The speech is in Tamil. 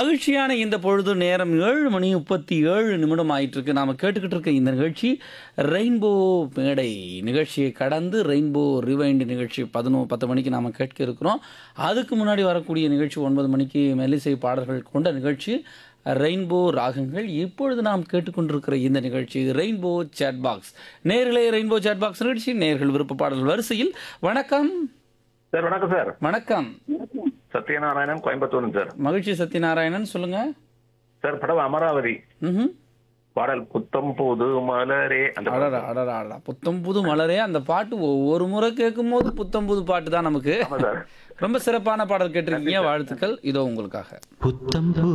மகிழ்ச்சியான இந்த பொழுது நேரம் ஏழு மணி முப்பத்தி ஏழு நிமிடம் ஆயிட்டு இருக்கு நாம கேட்டுக்கிட்டு இருக்க இந்த நிகழ்ச்சி ரெயின்போ மேடை நிகழ்ச்சியை கடந்து ரெயின்போ ரிவைண்ட் நிகழ்ச்சி பதினோ பத்து மணிக்கு நாம கேட்க இருக்கிறோம் அதுக்கு முன்னாடி வரக்கூடிய நிகழ்ச்சி ஒன்பது மணிக்கு மெல்லிசை பாடல்கள் கொண்ட நிகழ்ச்சி ரெயின்போ ராகங்கள் இப்பொழுது நாம் கேட்டுக்கொண்டிருக்கிற இந்த நிகழ்ச்சி ரெயின்போ சேட் பாக்ஸ் நேரிலே ரெயின்போ சேட் பாக்ஸ் நிகழ்ச்சி நேர்கள் விருப்ப பாடல் வரிசையில் வணக்கம் சார் வணக்கம் சார் வணக்கம் சத்யநாராயணன் கோயம்புத்தூர் சார் மகிழ்ச்சி சத்யநாராயணன் சொல்லுங்க சார் படம் அமராவதி ம்ஹும். பாடல் புத்தம் புது மலரே அந்த படம். அடடா அடடா அடடா புத்தம் புது மலரே அந்த பாட்டு ஒவ்வொரு முறை கேட்கும் போது புத்தம் புது பாட்டு தான் நமக்கு ஆமா சார் ரொம்ப சிறப்பான பாடல் கேட்டிருக்கீங்க வாழ்த்துக்கள் இதோ உங்களுக்காக புத்தம்